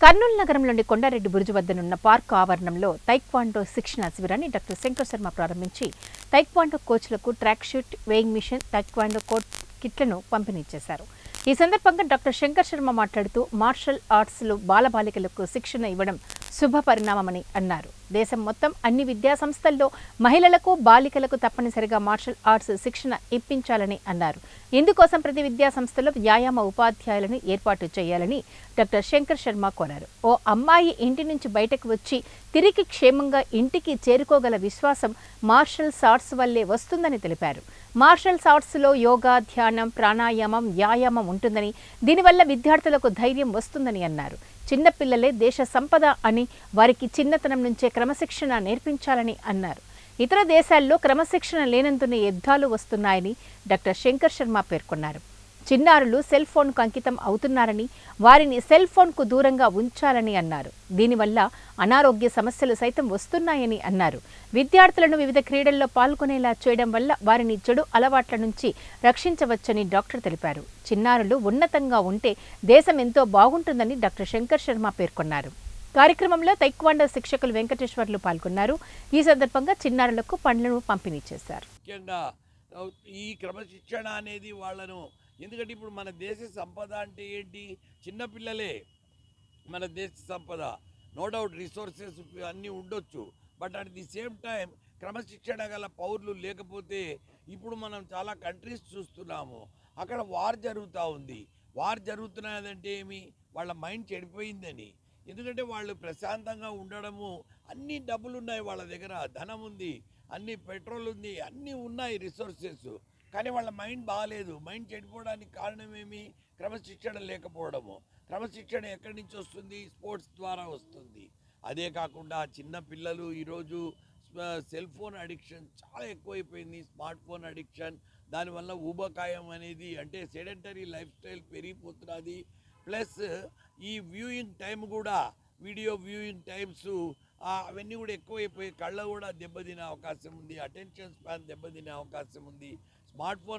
కర్నూలు నగరంలోని కొండారెడ్డి బురుజు వద్దనున్న పార్క్ ఆవరణంలో తైక్వాండో శిక్షణ శిబిరాన్ని డాక్టర్ శంకర్ శర్మ ప్రారంభించి తైక్వాండో కోచ్లకు track suit weighing machine taekwondo coat కిట్లను పంపిణీ చేశారు ఈ సందర్భంగా డాక్టర్ శంకర్ శర్మ మాట్లాడుతూ మార్షల్ ఆర్ట్స్లో బాలబాలికలకు శిక్షణ ఇవ్వడం శుభ పరిణామమని అన్నారు దేశం మొత్తం అన్ని విద్యా సంస్థల్లో మహిళలకు బాలికలకు తప్పనిసరిగా మార్షల్ ఆర్ట్స్ శిక్షణ ఇప్పించాలని అన్నారు ఇందుకోసం ప్రతి విద్యా సంస్థలో వ్యాయామ ఉపాధ్యాయులను ఏర్పాటు చేయాలని డాక్టర్ శంకర్ శర్మ కోరారు ఓ అమ్మాయి ఇంటి నుంచి బయటకు వచ్చి తిరిగి క్షేమంగా ఇంటికి చేరుకోగల విశ్వాసం మార్షల్ ఆర్ట్స్ వల్లే వస్తుందని తెలిపారు మార్షల్ ఆర్ట్స్లో యోగా ధ్యానం ప్రాణాయామం వ్యాయామం ఉంటుందని దీనివల్ల విద్యార్థులకు ధైర్యం వస్తుందని అన్నారు చిన్నపిల్లలే దేశ సంపద అని వారికి చిన్నతనం నుంచే క్రమశిక్షణ నేర్పించాలని అన్నారు ఇతర దేశాల్లో క్రమశిక్షణ లేనందునే యుద్ధాలు వస్తున్నాయని డాక్టర్ శంకర్ శర్మ పేర్కొన్నారు చిన్నారులు సెల్ ఫోన్కు అంకితం అవుతున్నారని వారిని సెల్ ఫోన్కు దూరంగా ఉంచాలని అన్నారు దీనివల్ల అనారోగ్య సమస్యలు సైతం వస్తున్నాయని అన్నారు విద్యార్థులను వివిధ క్రీడల్లో పాల్గొనేలా చేయడం వల్ల వారిని చెడు అలవాట్ల నుంచి రక్షించవచ్చని డాక్టర్ తెలిపారు చిన్నారులు ఉన్నతంగా ఉంటే దేశం ఎంతో బాగుంటుందని డాక్టర్ శంకర్ శర్మ పేర్కొన్నారు కార్యక్రమంలో తైక్వాండో శిక్షకులు వెంకటేశ్వర్లు పాల్గొన్నారు ఈ సందర్భంగా చిన్నారులకు పండ్లను పంపిణీ చేశారు ముఖ్యంగా ఆ, ఈ క్రమశిక్షణ అనేది వాళ్ళను ఎందుకంటే ఇప్పుడు మన దేశ సంపద అంటే ఏంటి చిన్నపిల్లలే మన దేశ సంపద నో డౌట్ రిసోర్సెస్ అన్నీ ఉండొచ్చు but at the same time క్రమశిక్షణ గల పౌరులు లేకపోతే ఇప్పుడు మనం చాలా కంట్రీస్ చూస్తున్నాము అక్కడ వార్ జరుగుతూ ఉంది వార్ జరుగుతున్నదంటే ఏమి వాళ్ళ మైండ్ చెడిపోయిందని ఎందుకంటే వాళ్ళు ప్రశాంతంగా ఉండడము అన్ని డబ్బులు ఉన్నాయి వాళ్ళ దగ్గర ధనం ఉంది అన్ని పెట్రోల్ ఉంది అన్నీ ఉన్నాయి రిసోర్సెస్ కానీ వాళ్ళ మైండ్ బాగాలేదు మైండ్ చెడిపోవడానికి కారణం ఏమి క్రమశిక్షణ లేకపోవడము క్రమశిక్షణ ఎక్కడి నుంచి వస్తుంది స్పోర్ట్స్ ద్వారా వస్తుంది అదే కాకుండా చిన్న పిల్లలు ఈరోజు సెల్ ఫోన్ అడిక్షన్ చాలా ఎక్కువైపోయింది స్మార్ట్ ఫోన్ అడిక్షన్ దానివల్ల ఊబకాయం అనేది అంటే సెడెంటరీ లైఫ్ స్టైల్ పెరిగిపోతున్నది ప్లస్ ఈ వ్యూయింగ్ టైం కూడా వీడియో వ్యూయింగ్ టైమ్స్ అవన్నీ కూడా ఎక్కువైపోయి కళ్ళ కూడా దెబ్బతినే అవకాశం ఉంది అటెన్షన్ స్పాన్ దెబ్బతినే అవకాశం ఉంది స్మార్ట్ ఫోన్